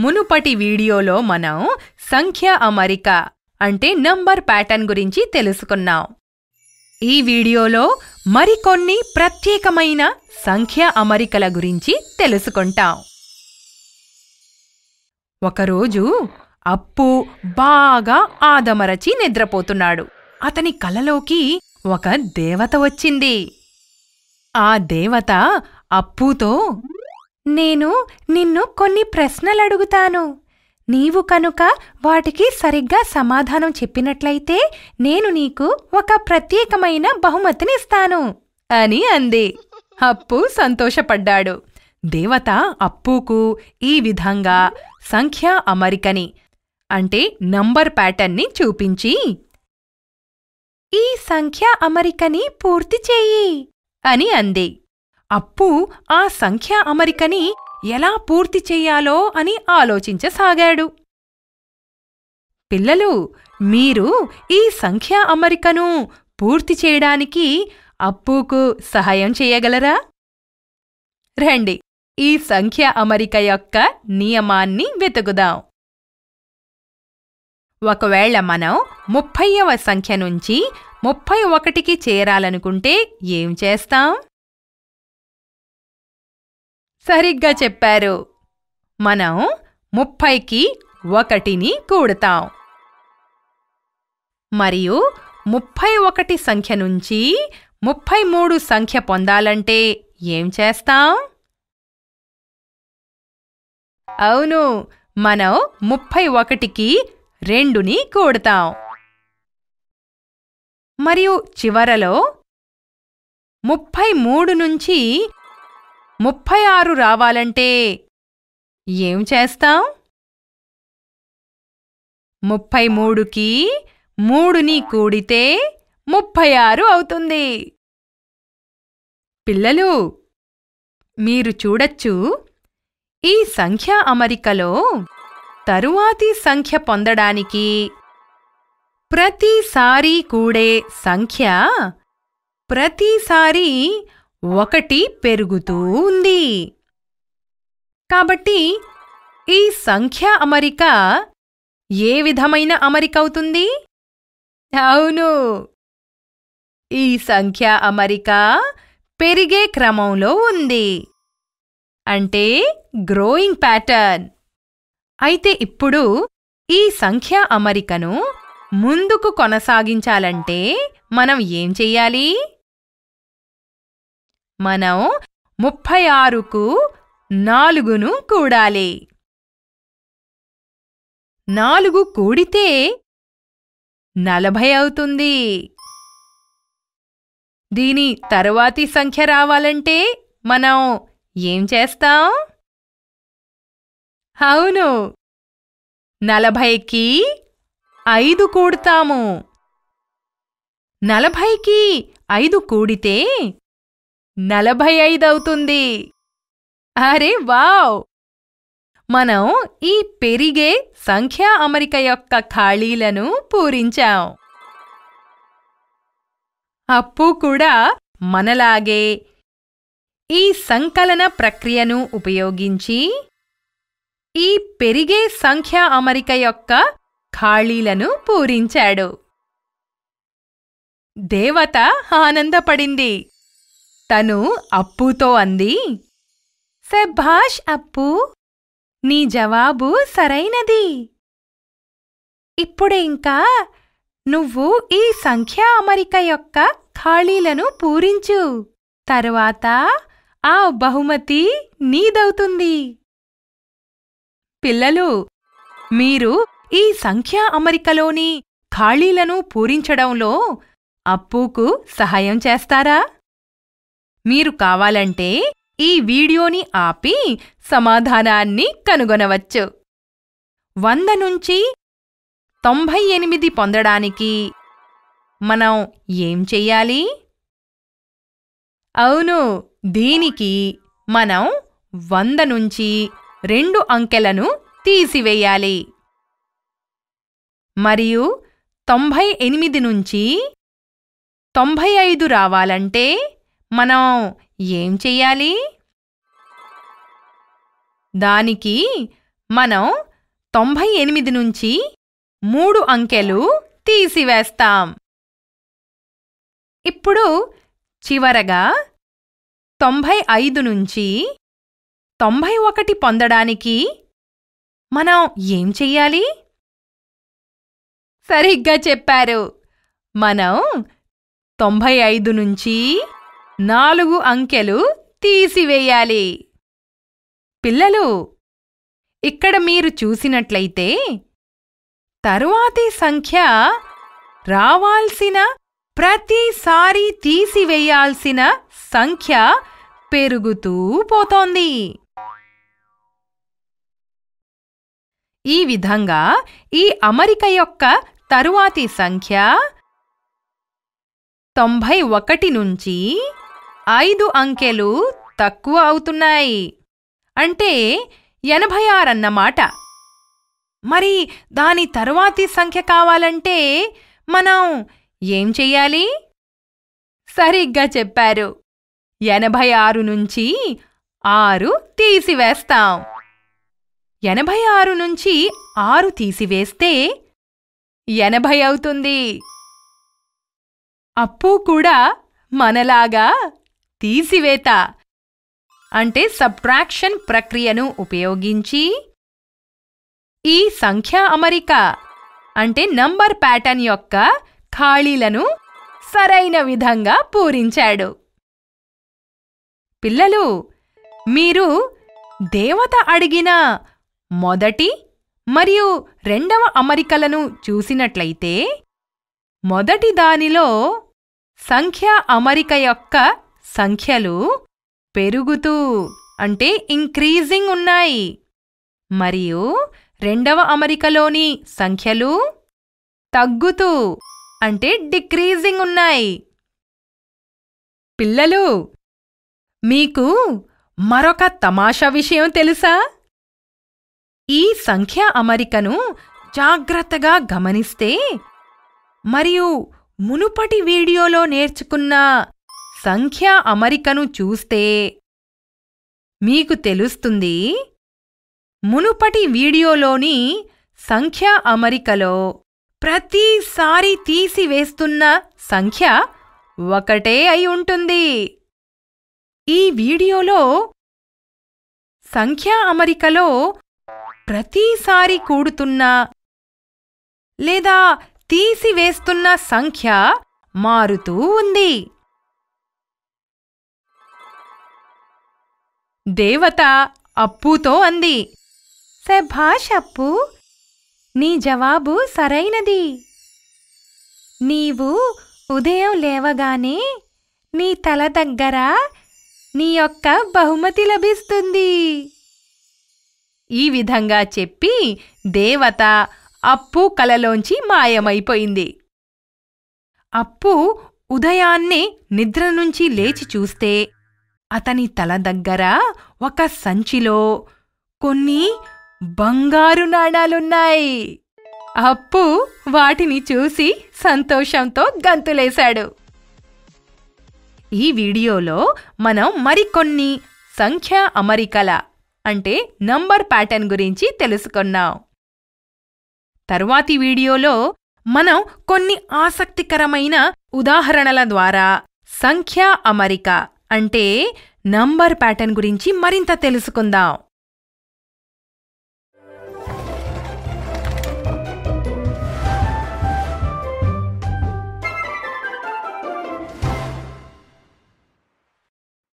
మునుపటి వీడియోలో మనం సంఖ్య అమరిక అంటే నంబర్ ప్యాటర్న్ గురించి తెలుసుకున్నాం ఈ వీడియోలో మరికొన్ని ప్రత్యేకమైన సంఖ్య అమరికల గురించి తెలుసుకుంటాం ఒకరోజు అప్పు బాగా ఆదమరచి నిద్రపోతున్నాడు అతని కలలోకి ఒక దేవత వచ్చింది ఆ దేవత అప్పుతో నేను నిన్ను కొన్ని ప్రశ్నలు అడుగుతాను నీవు కనుక వాటికి సరిగ్గా సమాధానం చెప్పినట్లయితే నేను నీకు ఒక ప్రత్యేకమైన బహుమతినిస్తాను అని అంది అప్పు సంతోషపడ్డాడు దేవత అప్పుకు ఈ విధంగా సంఖ్యా అమరికని అంటే నంబర్ ప్యాటర్న్ని చూపించి ఈ సంఖ్య అమరికని పూర్తి చేయి అని అంది అప్పు ఆ సంఖ్య అమరికని ఎలా పూర్తి చెయ్యాలో అని ఆలోచించసాగాడు పిల్లలు మీరు ఈ సంఖ్య అమరికను పూర్తి చేయడానికి అప్పుకు సహాయం చేయగలరా రండి ఈ సంఖ్య అమరిక యొక్క నియమాన్ని వెతుకుదాం ఒకవేళ మనం ముప్పైవ సంఖ్య నుంచి ముప్పై ఒకటికి చేరాలనుకుంటే ఏం చేస్తాం సరిగ్గా చెప్పారు మనం ముప్పైకి ఒకటిని కూడతాం మరియు ముప్పై ఒకటి సంఖ్య నుంచి ముప్పై మూడు సంఖ్య పొందాలంటే ఏం చేస్తాం అవును మనం ముప్పై ఒకటికి రెండుని కూడతాం మరియు చివరలో ముప్పై మూడు నుంచి ముప్పై ఆరు రావాలంటే ఏం చేస్తాం ముప్పై మూడుకి మూడుని కూడితే ముప్పై ఆరు అవుతుంది పిల్లలు మీరు చూడచ్చు ఈ సంఖ్య అమరికలో తరువాతి సంఖ్య పొందడానికి ప్రతిసారి కూడే సంఖ్య ప్రతిసారి ఒకటి పెరుగుతూ ఉంది కాబట్టి ఈ సంఖ్య అమరిక ఏ విధమైన అమరిక అవుతుంది అవును ఈ సంఖ్య అమరిక పెరిగే క్రమంలో ఉంది అంటే గ్రోయింగ్ ప్యాటర్న్ అయితే ఇప్పుడు ఈ సంఖ్య అమరికను ముందుకు కొనసాగించాలంటే మనం ఏం చెయ్యాలి మనం ముప్పై ఆరుకు నాలుగును కూడాలి నాలుగు కూడితే నలభై అవుతుంది దీని తరువాతి సంఖ్య రావాలంటే మనం ఏం చేస్తాం అవును నలభైకి ఐదు కూడతాము నలభైకి ఐదు కూడితే నలభై ఐదవుతుంది అరే వావ్ మనం ఈ పెరిగే సంఖ్యా అమరిక యొక్క ఖాళీలను పూరించాం అప్పు కూడా మనలాగే ఈ సంకలన ప్రక్రియను ఉపయోగించి ఈ పెరిగే సంఖ్యా అమరిక యొక్క ఖాళీలను పూరించాడు దేవత ఆనందపడింది తను అప్పుతో అంది శభాష్ అప్పు నీ జవాబు సరైనది ఇప్పుడు ఇంకా నువ్వు ఈ సంఖ్యా అమరిక యొక్క ఖాళీలను పూరించు తరువాత ఆ బహుమతి నీదవుతుంది పిల్లలు మీరు ఈ సంఖ్యా అమరికలోని ఖాళీలను పూరించడంలో అప్పుకు సహాయం చేస్తారా మీరు కావాలంటే ఈ వీడియోని ఆపి సమాధానాన్ని కనుగొనవచ్చు వంద నుంచి తొంభై ఎనిమిది పొందడానికి మనం ఏం చెయ్యాలి అవును దీనికి మనం వంద నుంచి రెండు అంకెలను తీసివేయాలి మరియు తొంభై ఎనిమిది నుంచి తొంభై ఐదు రావాలంటే మనం ఏం చెయ్యాలి దానికి మనం తొంభై ఎనిమిది నుంచి మూడు అంకెలు తీసివేస్తాం ఇప్పుడు చివరగా తొంభై ఐదు నుంచి తొంభై ఒకటి పొందడానికి మనం ఏం చెయ్యాలి సరిగ్గా చెప్పారు మనం తొంభై ఐదు నుంచి నాలుగు అంకెలు తీసివేయాలి పిల్లలు ఇక్కడ మీరు చూసినట్లయితే తరువాతి సంఖ్య రావాల్సిన ప్రతిసారి తీసివేయాల్సిన సంఖ్య పెరుగుతూ పోతోంది ఈ విధంగా ఈ అమరిక యొక్క తరువాతి సంఖ్య తొంభై ఒకటి నుంచి ఐదు అంకెలు తక్కువ అవుతున్నాయి అంటే ఎనభై ఆరన్నమాట మరి దాని తరువాతి సంఖ్య కావాలంటే మనం ఏం చెయ్యాలి సరిగ్గా చెప్పారు ఎనభై ఆరు నుంచి ఆరు తీసివేస్తాం ఎనభై ఆరు నుంచి ఆరు తీసివేస్తే ఎనభై అవుతుంది అప్పు కూడా మనలాగా తీసివేత అంటే సబ్ట్రాక్షన్ ప్రక్రియను ఉపయోగించి ఈ సంఖ్యా అమరిక అంటే నంబర్ ప్యాటర్న్ యొక్క ఖాళీలను సరైన విధంగా పూరించాడు పిల్లలు మీరు దేవత అడిగిన మొదటి మరియు రెండవ అమరికలను చూసినట్లయితే మొదటి దానిలో సంఖ్యా అమరిక యొక్క సంఖ్యలు పెరుగుతూ అంటే ఇంక్రీజింగ్ ఉన్నాయి మరియు రెండవ అమరికలోని సంఖ్యలు తగ్గుతూ అంటే డిక్రీజింగ్ ఉన్నాయి పిల్లలు మీకు మరొక తమాషా విషయం తెలుసా ఈ సంఖ్యా అమరికను జాగ్రత్తగా గమనిస్తే మరియు మునుపటి వీడియోలో నేర్చుకున్న సంఖ్యా అమరికను చూస్తే మీకు తెలుస్తుంది మునుపటి వీడియోలోని సంఖ్యా అమరికలో ప్రతిసారి తీసివేస్తున్న సంఖ్య ఒకటే అయి ఉంటుంది ఈ వీడియోలో సంఖ్యా అమరికలో ప్రతిసారి కూడుతున్న లేదా తీసివేస్తున్న సంఖ్య మారుతూ ఉంది దేవత అప్పుతో అంది శభాష్ అప్పు నీ జవాబు సరైనది నీవు ఉదయం లేవగానే నీ తల దగ్గర నీ యొక్క బహుమతి లభిస్తుంది ఈ విధంగా చెప్పి దేవత అప్పు కలలోంచి మాయమైపోయింది అప్పు ఉదయాన్నే నిద్ర నుంచి లేచి చూస్తే అతని తల దగ్గర ఒక సంచిలో కొన్ని బంగారు నాణాలున్నాయి అప్పు వాటిని చూసి సంతోషంతో గంతులేశాడు ఈ వీడియోలో మనం మరికొన్ని సంఖ్యా అమరికల అంటే నంబర్ ప్యాటర్న్ గురించి తెలుసుకున్నాం తరువాతి వీడియోలో మనం కొన్ని ఆసక్తికరమైన ఉదాహరణల ద్వారా సంఖ్యా అమరిక అంటే నంబర్ ప్యాటర్న్ గురించి మరింత తెలుసుకుందాం